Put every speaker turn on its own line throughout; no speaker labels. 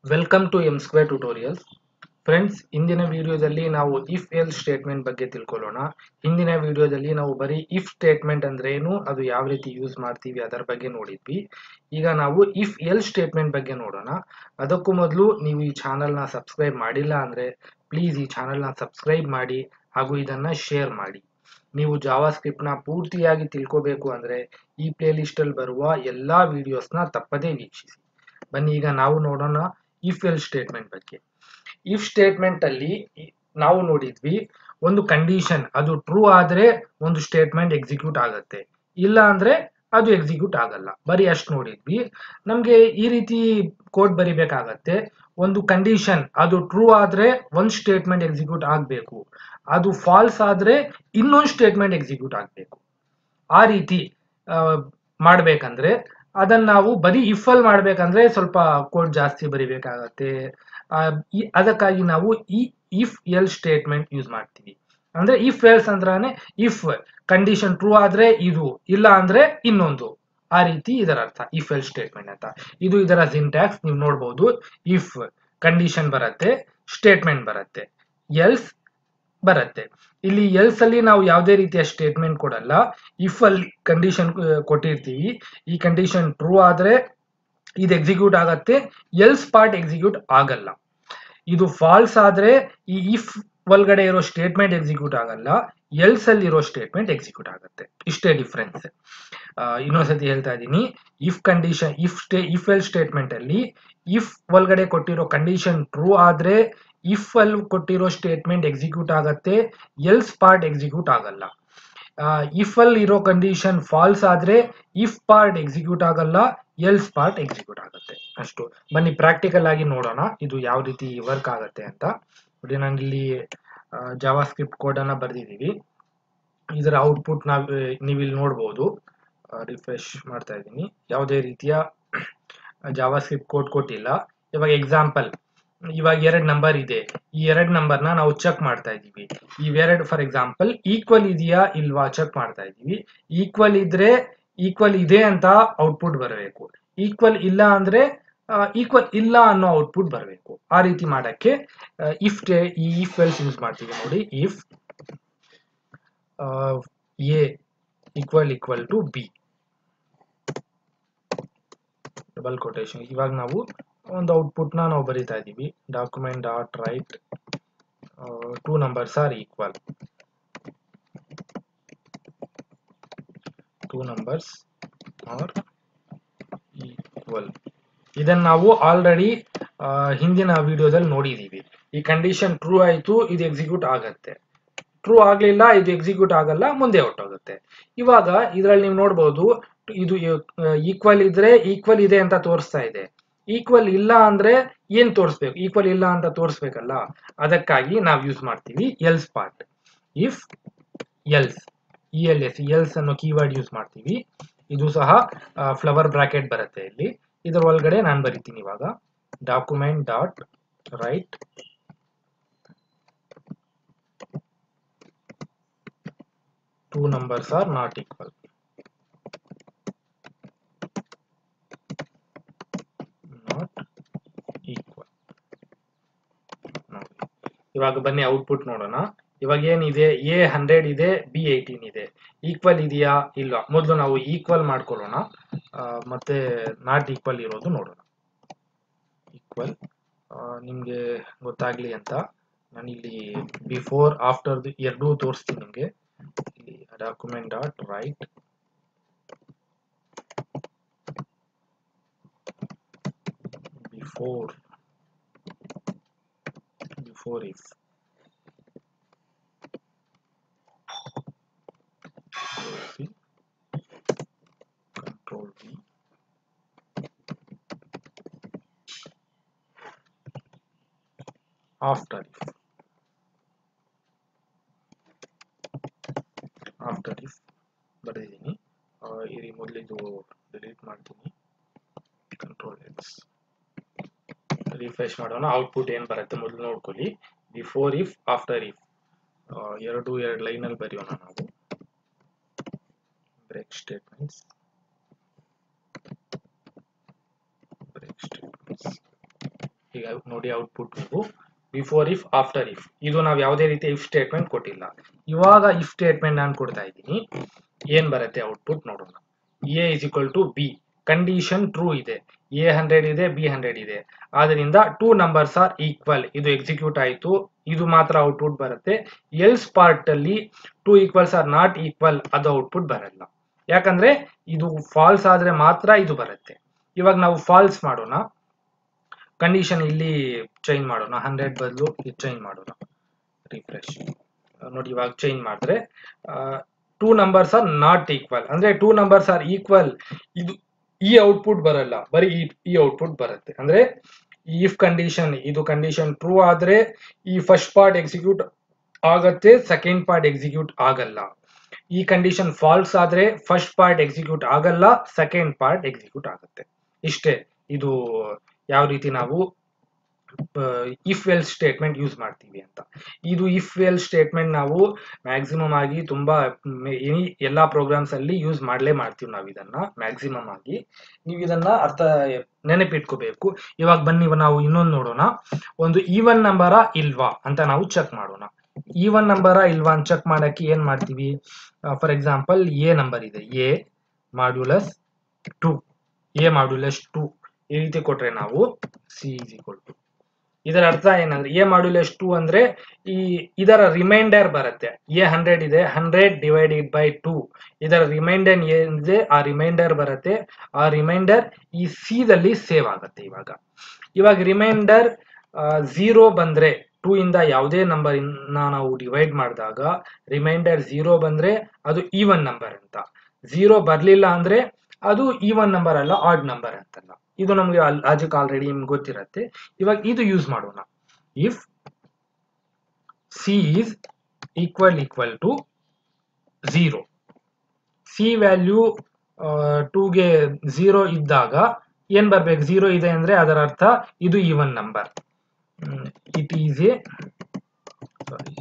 welcome to M square tutorials friends ಇಂದಿನ ವಿಡಿಯೋದಲ್ಲಿ ನಾವು ಇಫ್ ಎಲ್ ಸ್ಟೇಟ್ಮೆಂಟ್ ಬಗ್ಗೆ ತಿಳ್ಕೊಳ್ಳೋಣ ಹಿಂದಿನ ವಿಡಿಯೋದಲ್ಲಿ ನಾವು ಬರೀ ಇಫ್ ಸ್ಟೇಟ್ಮೆಂಟ್ ಅಂದ್ರೆ ಏನು ಅದು ಯಾವ ರೀತಿ ಯೂಸ್ ಮಾಡ್ತೀವಿ ಅದರ ಬಗ್ಗೆ ನೋಡಿದ್ವಿ ಈಗ ನಾವು ಇಫ್ ಎಲ್ ಸ್ಟೇಟ್ಮೆಂಟ್ ಬಗ್ಗೆ ನೋಡೋಣ ಅದಕ್ಕೂ ಮೊದಲು ನೀವು ಈ ಚಾನಲ್ನ ಸಬ್ಸ್ಕ್ರೈಬ್ ಮಾಡಿಲ್ಲ ಅಂದ್ರೆ ಪ್ಲೀಸ್ ಈ ಚಾನಲ್ನ ಸಬ್ಸ್ಕ್ರೈಬ್ ಮಾಡಿ ಹಾಗೂ ಇದನ್ನ ಶೇರ್ ಮಾಡಿ ನೀವು ಜಾವಾ ಸ್ಕ್ರಿಪ್ಟ್ನ ಪೂರ್ತಿಯಾಗಿ ತಿಳ್ಕೋಬೇಕು ಅಂದ್ರೆ ಈ ಪ್ಲೇ ಲಿಸ್ಟಲ್ಲಿ ಬರುವ ಎಲ್ಲಾ ವಿಡಿಯೋಸ್ನ ತಪ್ಪದೇ ವೀಕ್ಷಿಸಿ ಬನ್ನಿ ಈಗ ನಾವು ನೋಡೋಣ ಇಫ್ ಎಲ್ ಸ್ಟೇಟ್ಮೆಂಟ್ ಬಗ್ಗೆ ಇಫ್ ಸ್ಟೇಟ್ಮೆಂಟ್ ಅಲ್ಲಿ ನಾವು ನೋಡಿದ್ವಿ ಒಂದು ಕಂಡೀಷನ್ ಅದು ಟ್ರೂ ಆದ್ರೆ ಒಂದು ಸ್ಟೇಟ್ಮೆಂಟ್ ಎಕ್ಸಿಕ್ಯೂಟ್ ಆಗತ್ತೆ ಇಲ್ಲ ಅಂದ್ರೆ ಅದು ಎಕ್ಸಿಕ್ಯೂಟ್ ಆಗಲ್ಲ ಬರೀ ಅಷ್ಟು ನೋಡಿದ್ವಿ ನಮ್ಗೆ ಈ ರೀತಿ ಕೋಡ್ ಬರಿಬೇಕಾಗತ್ತೆ ಒಂದು ಕಂಡೀಷನ್ ಅದು ಟ್ರೂ ಆದ್ರೆ ಒಂದು ಸ್ಟೇಟ್ಮೆಂಟ್ ಎಕ್ಸಿಕ್ಯೂಟ್ ಆಗಬೇಕು ಅದು ಫಾಲ್ಸ್ ಆದ್ರೆ ಇನ್ನೊಂದು ಸ್ಟೇಟ್ಮೆಂಟ್ ಎಕ್ಸಿಕ್ಯೂಟ್ ಆಗಬೇಕು ಆ ರೀತಿ ಮಾಡ್ಬೇಕಂದ್ರೆ ಅದನ್ನ ನಾವು ಬರೀ ಇಫ್ ಅಲ್ಲಿ ಮಾಡ್ಬೇಕಂದ್ರೆ ಸ್ವಲ್ಪ ಕೋಡ್ ಜಾಸ್ತಿ ಬರಿಬೇಕಾಗತ್ತೆ ಅದಕ್ಕಾಗಿ ನಾವು ಈ ಇಫ್ ಎಲ್ ಸ್ಟೇಟ್ಮೆಂಟ್ ಯೂಸ್ ಮಾಡ್ತೀವಿ ಅಂದ್ರೆ ಇಫ್ ಎಲ್ಸ್ ಅಂದ್ರಾನೆ ಇಫ್ ಕಂಡೀಷನ್ ಟ್ರೂ ಆದ್ರೆ ಇದು ಇಲ್ಲ ಅಂದ್ರೆ ಇನ್ನೊಂದು ಆ ರೀತಿ ಇದರ ಅರ್ಥ ಇಫ್ ಎಲ್ ಸ್ಟೇಟ್ಮೆಂಟ್ ಅಂತ ಇದು ಇದರ ಸಿಂಟ್ಯಾಕ್ಸ್ ನೀವು ನೋಡ್ಬೋದು ಇಫ್ ಕಂಡೀಷನ್ ಬರುತ್ತೆ ಸ್ಟೇಟ್ಮೆಂಟ್ ಬರುತ್ತೆ ಎಲ್ಸ್ ಬರುತ್ತೆ ಇಲ್ಲಿ ಎಲ್ಸ್ ಅಲ್ಲಿ ನಾವು ಯಾವುದೇ ರೀತಿಯ ಸ್ಟೇಟ್ಮೆಂಟ್ ಕೊಡಲ್ಲ ಇಫ್ ಅಲ್ಲಿ ಕಂಡೀಷನ್ ಕೊಟ್ಟಿರ್ತೀವಿ ಈ ಕಂಡೀಷನ್ ಟ್ರೂ ಆದ್ರೆ ಇದು ಎಕ್ಸಿಕ್ಯೂಟ್ ಆಗತ್ತೆ ಎಲ್ಸ್ ಪಾರ್ಟ್ ಎಕ್ಸಿಕ್ಯೂಟ್ ಆಗಲ್ಲ ಇದು ಫಾಲ್ಸ್ ಆದ್ರೆ ಈ ಇಫ್ ಒಳಗಡೆ ಇರೋ ಸ್ಟೇಟ್ಮೆಂಟ್ ಎಕ್ಸಿಕ್ಯೂಟ್ ಆಗಲ್ಲ ಎಲ್ಸ್ ಅಲ್ಲಿ ಇರೋ ಸ್ಟೇಟ್ಮೆಂಟ್ ಎಕ್ಸಿಕ್ಯೂಟ್ ಆಗುತ್ತೆ ಇಷ್ಟೇ ಡಿಫ್ರೆನ್ಸ್ ಇನ್ನೊಂದ್ಸತಿ ಹೇಳ್ತಾ ಇದ್ದೀನಿ if condition if stay if else statement ಅಲ್ಲಿ ಇಫ್ ಒಳಗಡೆ ಕೊಟ್ಟಿರೋ ಕಂಡೀಷನ್ ಟ್ರೂ ಆದ್ರೆ ಇಫ್ ಅಲ್ಲಿ ಕೊಟ್ಟಿರೋ ಸ್ಟೇಟ್ಮೆಂಟ್ ಎಕ್ಸಿಕ್ಯೂಟ್ ಆಗತ್ತೆ ಎಲ್ಸ್ ಪಾರ್ಟ್ ಎಕ್ಸಿಕ್ಯೂಟ್ ಆಗಲ್ಲ ಇಫ್ ಅಲ್ಲಿ ಇರೋ ಕಂಡೀಷನ್ ಫಾಲ್ಸ್ ಆದ್ರೆ ಇಫ್ ಪಾರ್ಟ್ ಎಕ್ಸಿಕ್ಯೂಟ್ ಆಗಲ್ಲ ಎಲ್ಸ್ ಪಾರ್ಟ್ ಎಕ್ಸಿಕ್ಯೂಟ್ ಆಗುತ್ತೆ ಅಷ್ಟು ಬನ್ನಿ ಪ್ರಾಕ್ಟಿಕಲ್ ಆಗಿ ನೋಡೋಣ ಇದು ಯಾವ ರೀತಿ ವರ್ಕ್ ಆಗುತ್ತೆ ಅಂತ ನೋಡಿ ನಾನು ಇಲ್ಲಿ ಜಾವಾ ಸ್ಕ್ರಿಪ್ಟ್ ಕೋಡ್ ಅನ್ನ ಬರೆದಿದ್ದೀವಿ ಇದರ ಔಟ್ಪುಟ್ ನಾವ್ ನೀವು ಇಲ್ಲಿ ನೋಡ್ಬೋದು ರಿಫ್ರೆಶ್ ಮಾಡ್ತಾ ಇದ್ದೀನಿ ಯಾವುದೇ ರೀತಿಯ ಜಾವಾ ಸ್ಕ್ರಿಪ್ಟ್ ಕೋಡ್ ಕೊಟ್ಟಿಲ್ಲ ಇವಾಗ ಎಕ್ಸಾಂಪಲ್ ಇವಾಗ ಎರಡು ನಂಬರ್ ಇದೆ ಈ ಎರಡು ನಂಬರ್ನ ನಾವು ಚೆಕ್ ಮಾಡ್ತಾ ಇದ್ದೀವಿ ಇವೆರಡು ಫಾರ್ ಎಕ್ಸಾಂಪಲ್ ಈಕ್ವಲ್ ಇದೆಯಾ ಇಲ್ವಾ ಚೆಕ್ ಮಾಡ್ತಾ ಇದ್ದೀವಿ ಈಕ್ವಲ್ ಇದ್ರೆ ಈಕ್ವಲ್ ಇದೆ ಅಂತ ಔಟ್ಪುಟ್ ಬರಬೇಕು ಈಕ್ವಲ್ ಇಲ್ಲ ಅಂದ್ರೆ ಈಕ್ವಲ್ ಇಲ್ಲ ಅನ್ನೋ ಔಟ್ಪುಟ್ ಬರಬೇಕು ಆ ರೀತಿ ಮಾಡಕ್ಕೆ ಇಫ್ ಈ ಇಫ್ ಎಲ್ಸ್ ಯೂಸ್ ಮಾಡ್ತೀವಿ ನೋಡಿ if A equal equal to B double quotation ಇವಾಗ ನಾವು ಒಂದು ಔಟ್ಪುಟ್ ನ ನಾವು ಬರಿತಾ ಇದ್ದೀವಿ document dot write two numbers are equal two numbers are equal ಇದನ್ನ ನಾವು ಆಲ್ರೆಡಿ ಹಿಂದಿನ ವಿಡಿಯೋದಲ್ಲಿ ನೋಡಿದೀವಿ ಈ ಕಂಡೀಷನ್ ಟ್ರೂ ಆಯ್ತು ಇದು ಎಕ್ಸಿಕ್ಯೂಟ್ ಆಗತ್ತೆ ಟ್ರೂ ಆಗ್ಲಿಲ್ಲ ಇದು ಎಕ್ಸಿಕ್ಯೂಟ್ ಆಗಲ್ಲ ಮುಂದೆ ಹೊಟ್ಟೋಗುತ್ತೆ ಇವಾಗ ಇದ್ರಲ್ಲಿ ನೀವು ನೋಡ್ಬೋದು ಇದು ಈಕ್ವಲ್ ಇದ್ರೆ ಈಕ್ವಲ್ ಇದೆ ಅಂತ ತೋರಿಸ್ತಾ ಇದೆ ಈಕ್ವಲ್ ಇಲ್ಲ ಅಂದ್ರೆ ಏನ್ ತೋರಿಸ್ಬೇಕು ಈಕ್ವಲ್ ಇಲ್ಲ ಅಂತ ತೋರಿಸ್ಬೇಕಲ್ಲ ಅದಕ್ಕಾಗಿ ನಾವು ಯೂಸ್ ಮಾಡ್ತೀವಿ else part if else E L S else ಅನ್ನೋ ಕೀವರ್ಡ್ ಯೂಸ್ ಮಾಡ್ತೀವಿ ಇದು ಸಹ ಫ್ಲವರ್ ಬ್ರಾಕೆಟ್ ಬರುತ್ತೆ ಇಲ್ಲಿ ಇದರ ಒಳಗಡೆ ನಾನು ಬರಿತೀನಿ ಇವಾಗ document dot write two numbers are not equal not equal ಇವಾಗ ಬನ್ನಿ ಔಟ್ಪುಟ್ ನೋಡೋಣ ಇವಾಗ ಏನಿದೆ ಎ ಹಂಡ್ರೆಡ್ ಇದೆ ಬಿ ಏಯ್ಟೀನ್ ಇದೆ ಈಕ್ವಲ್ ಇದೆಯಾ ಇಲ್ವಾ ಮೊದಲು ನಾವು ಈಕ್ವಲ್ ಮಾಡ್ಕೊಳ್ಳೋಣ ಮತ್ತೆ ನಾಟ್ ಈಕ್ವಲ್ ಇರೋದು ನೋಡೋಣ ಈಕ್ವಲ್ ನಿಮಗೆ ಗೊತ್ತಾಗ್ಲಿ ಅಂತ ನಾನು ಇಲ್ಲಿ ಬಿಫೋರ್ ಆಫ್ಟರ್ ಎರಡೂ ತೋರಿಸ್ತೀನಿ ನಿಮಗೆ ಇಲ್ಲಿ document dot write before before if C control V after if after if ಬರೆದಿದ್ದೀನಿ ಇರಿ ಮೊದಲಿದು ಡಿಲೀಟ್ ಮಾಡ್ತೀನಿ ಕಂಟ್ರೋಲ್ ಎಕ್ಸ್ ರಿಫ್ರೆಶ್ ಮಾಡೋಣ ಔಟ್ಪುಟ್ ಏನು ಬರುತ್ತೆ ಮೊದಲು ನೋಡ್ಕೊಳ್ಳಿ ಬಿಫೋರ್ ಇಫ್ ಆಫ್ಟರ್ ಇಫ್ ಎರಡು ಎರಡು ಲೈನಲ್ಲಿ ಬರೆಯೋಣ ನಾವು ಬ್ರೇಕ್ ಸ್ಟೇಟ್ಮೆಂಟ್ಸ್ ಬ್ರೇಕ್ ಸ್ಟೇಟ್ಮೆಂಟ್ಸ್ ಈಗ ನೋಡಿ ಔಟ್ಪುಟ್ ನೀವು ಬಿಫೋರ್ ಇಫ್ ಆಫ್ಟರ್ ಇಫ್ ಇದು ನಾವು ಯಾವುದೇ ರೀತಿ ಇಫ್ ಸ್ಟೇಟ್ಮೆಂಟ್ ಕೊಟ್ಟಿಲ್ಲ ಇವಾಗ ಇಫ್ ಸ್ಟೇಟ್ಮೆಂಟ್ ನಾನು ಕೊಡ್ತಾ ಇದ್ದೀನಿ ಏನ್ ಬರುತ್ತೆ ಔಟ್ಪುಟ್ ನೋಡೋಣ A is equal to B condition true ಇದೆ ಎ ಹಂಡ್ರೆಡ್ ಇದೆ ಬಿ ಹಂಡ್ರೆಡ್ ಇದೆ ಆದ್ರಿಂದ ಟೂ ನಂಬರ್ಸ್ ಆರ್ ಈಕ್ವಲ್ ಇದು ಎಕ್ಸಿಕ್ಯೂಟ್ ಆಯ್ತು ಇದು ಮಾತ್ರ ಔಟ್ಪುಟ್ ಬರುತ್ತೆ ಎಲ್ಸ್ ಪಾರ್ಟ್ ಅಲ್ಲಿ two equals are not equal ಅದು ಔಟ್ಪುಟ್ ಬರಲ್ಲ ಯಾಕಂದ್ರೆ ಇದು ಫಾಲ್ಸ್ ಆದ್ರೆ ಮಾತ್ರ ಇದು ಬರುತ್ತೆ ಇವಾಗ ನಾವು ಫಾಲ್ಸ್ ಮಾಡೋಣ ಕಂಡೀಷನ್ ಇಲ್ಲಿ ಚೇಂಜ್ ಮಾಡೋಣ ಹಂಡ್ರೆಡ್ ಬದಲು ಇದು ಚೇಂಜ್ ಮಾಡೋಣ ರಿಫ್ರೆಶ್ ನೋಡಿ ಇವಾಗ ಚೇಂಜ್ ಮಾಡಿದ್ರೆ two numbers are not equal ಅಂದ್ರೆ ಟೂ ನಂಬರ್ಸ್ ಆರ್ ಈಕ್ವಲ್ ಇದು ಈ ಔಟ್ಪುಟ್ ಬರಲ್ಲ ಬರೀ ಈ ಈ ಔಟ್ಪುಟ್ ಬರುತ್ತೆ ಅಂದ್ರೆ ಇಫ್ ಕಂಡೀಷನ್ ಇದು ಕಂಡೀಷನ್ ಟ್ರೂ ಆದ್ರೆ ಈ ಫಸ್ಟ್ ಪಾರ್ಟ್ ಎಕ್ಸಿಕ್ಯೂಟ್ ಆಗತ್ತೆ ಸೆಕೆಂಡ್ ಪಾರ್ಟ್ ಎಕ್ಸಿಕ್ಯೂಟ್ ಆಗಲ್ಲ ಈ ಕಂಡೀಷನ್ ಫಾಲ್ಸ್ ಆದ್ರೆ ಫಸ್ಟ್ ಪಾರ್ಟ್ ಎಕ್ಸಿಕ್ಯೂಟ್ ಆಗಲ್ಲ ಸೆಕೆಂಡ್ ಪಾರ್ಟ್ ಎಕ್ಸಿಕ್ಯೂಟ್ ಆಗುತ್ತೆ ಇಷ್ಟೇ ಇದು ಯಾವ ರೀತಿ ನಾವು ಇಫ್ ವೆಲ್ ಸ್ಟೇಟ್ಮೆಂಟ್ ಯೂಸ್ ಮಾಡ್ತೀವಿ ಅಂತ ಇದು ಇಫ್ ವೆಲ್ ಸ್ಟೇಟ್ಮೆಂಟ್ ನಾವು ಮ್ಯಾಕ್ಸಿಮಮ್ ಆಗಿ ತುಂಬಾ ಎನಿ ಎಲ್ಲಾ ಪ್ರೋಗ್ರಾಮ್ಸ್ ಅಲ್ಲಿ ಯೂಸ್ ಮಾಡಲೇ ಮಾಡ್ತೀವಿ ನಾವು ಇದನ್ನ ಮ್ಯಾಕ್ಸಿಮಮ್ ಆಗಿ ನೀವು ಇದನ್ನ ಅರ್ಥ ನೆನಪಿಟ್ಕೋಬೇಕು ಇವಾಗ ಬನ್ನಿ ನಾವು ಇನ್ನೊಂದು ನೋಡೋಣ ಒಂದು ಈವನ್ ನಂಬರ ಇಲ್ವಾ ಅಂತ ನಾವು ಚೆಕ್ ಮಾಡೋಣ ಈವನ್ ನಂಬರ ಇಲ್ವಾ ಅಂತ ಚೆಕ್ ಮಾಡಕ್ಕೆ ಏನ್ ಮಾಡ್ತೀವಿ ಫಾರ್ ಎಕ್ಸಾಂಪಲ್ ಎ ನಂಬರ್ ಇದೆ A modulus two A modulus two ಈ ರೀತಿ ಕೊಟ್ರೆ ನಾವು ಸಿ ಇಸ್ ಈಕ್ವಲ್ ಟು ಇದರ ಅರ್ಥ ಏನಂದ್ರೆ ಎ ಮಾಡ್ಯುಲಸ್ ಟು ಅಂದ್ರೆ ಈ ಇದರ ರಿಮೈಂಡರ್ ಬರುತ್ತೆ ಎ ಹಂಡ್ರೆಡ್ ಇದೆ ಹಂಡ್ರೆಡ್ ಡಿವೈಡೆಡ್ ಬೈ ಟೂ ಇದರ ರಿಮೈಂಡರ್ ಏನಿದೆ ಆ ರಿಮೈಂಡರ್ ಬರುತ್ತೆ ಆ ರಿಮೈಂಡರ್ ಈ ಸಿ ದಲ್ಲಿ ಸೇವ್ ಆಗುತ್ತೆ ಇವಾಗ ಇವಾಗ ರಿಮೈಂಡರ್ ಝೀರೋ ಬಂದ್ರೆ ಟೂ ಇಂದ ಯಾವುದೇ ನಂಬರ್ ಇಂದ ನಾವು ಡಿವೈಡ್ ಮಾಡಿದಾಗ ರಿಮೈಂಡರ್ ಝೀರೋ ಬಂದ್ರೆ ಅದು ಈವನ್ ನಂಬರ್ ಅಂತ ಝೀರೋ ಬರ್ಲಿಲ್ಲ ಅಂದ್ರೆ ಅದು ಈವನ್ ನಂಬರ್ ಅಲ್ಲ ಆಡ್ ನಂಬರ್ ಅಂತಲ್ಲ ಇದು ನಮಗೆ ಲಾಜಿಕ್ ಆಲ್ರೆಡಿ ನಿಮ್ಗೆ ಗೊತ್ತಿರತ್ತೆ ಇವಾಗ ಇದು ಯೂಸ್ ಮಾಡೋಣ if C is equal equal to zero C value ಟೂಗೆ ಝೀರೋ ಇದ್ದಾಗ ಏನ್ ಬರ್ಬೇಕು ಝೀರೋ ಇದೆ ಅಂದ್ರೆ ಅದರ ಅರ್ಥ ಇದು even number it is a sorry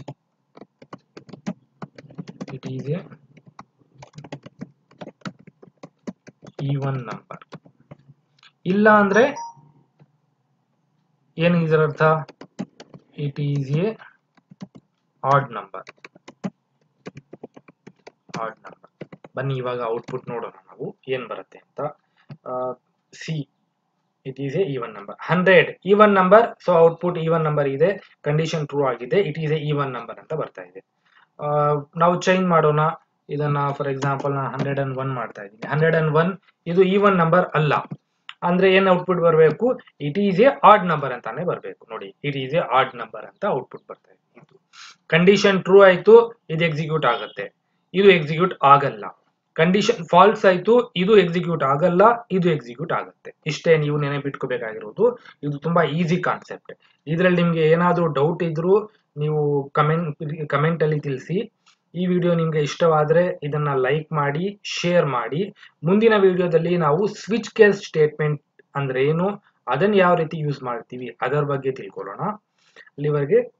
it is a even number ಇಲ್ಲ ಅಂದ್ರೆ ಏನು ಇದರ ಅರ್ಥ it is a odd number odd number ಬನ್ನಿ ಇವಾಗ ಔಟ್ಪುಟ್ ನೋಡೋಣ ನಾವು ಏನ್ ಬರುತ್ತೆ ಅಂತ C it is a even number hundred even number so output even number ಇದೆ ಕಂಡೀಷನ್ ಟ್ರೂ ಆಗಿದೆ it is a even number ಅಂತ ಬರ್ತಾ ಇದೆ ನಾವು ಚೇಂಜ್ ಮಾಡೋಣ ಇದನ್ನ ಫಾರ್ ಎಕ್ಸಾಂಪಲ್ ನಾನು ಹಂಡ್ರೆಡ್ ಅಂಡ್ ಒನ್ ಮಾಡ್ತಾ ಇದ್ದೀನಿ ಹಂಡ್ರೆಡ್ ಅಂಡ್ ಒನ್ ಇದು ಈವನ್ ನಂಬರ್ ಅಲ್ಲ ಅಂದ್ರೆ ಏನ್ ಔಟ್ಪುಟ್ ಬರಬೇಕು it is a odd number ಅಂತಾನೆ ಬರಬೇಕು ನೋಡಿ it is a odd number ಅಂತ ಔಟ್ಪುಟ್ ಬರ್ತಾ ಇದೆ ಕಂಡೀಷನ್ ಟ್ರೂ ಆಯ್ತು ಇದು ಎಕ್ಸಿಕ್ಯೂಟ್ ಆಗುತ್ತೆ ಇದು ಎಕ್ಸಿಕ್ಯೂಟ್ ಆಗಲ್ಲ ಕಂಡೀಷನ್ ಫಾಲ್ಸ್ ಆಯ್ತು ಇದು ಎಕ್ಸಿಕ್ಯೂಟ್ ಆಗಲ್ಲ ಇದು ಎಕ್ಸಿಕ್ಯೂಟ್ ಆಗುತ್ತೆ ಇಷ್ಟೇ ನೀವು ನೆನಪಿಟ್ಕೋಬೇಕಾಗಿರೋದು ಇದು ತುಂಬಾ ಈಸಿ ಕಾನ್ಸೆಪ್ಟ್ ಇದರಲ್ಲಿ ನಿಮ್ಗೆ ಏನಾದ್ರೂ ಡೌಟ್ ಇದ್ರೂ ನೀವು ಕಮೆಂಟ್ ಕಮೆಂಟ್ ಅಲ್ಲಿ ತಿಳಿಸಿ ಈ ವಿಡಿಯೋ ನಿಮ್ಗೆ ಇಷ್ಟವಾದ್ರೆ ಇದನ್ನ ಲೈಕ್ ಮಾಡಿ ಶೇರ್ ಮಾಡಿ ಮುಂದಿನ ವಿಡಿಯೋದಲ್ಲಿ ನಾವು ಸ್ವಿಚ್ ಕೇಸ್ ಸ್ಟೇಟ್ಮೆಂಟ್ ಅಂದ್ರೆ ಏನು ಅದನ್ನ ಯಾವ ರೀತಿ ಯೂಸ್ ಮಾಡ್ತೀವಿ ಅದರ ಬಗ್ಗೆ ತಿಳ್ಕೊಳ್ಳೋಣ ಅಲ್ಲಿವರೆಗೆ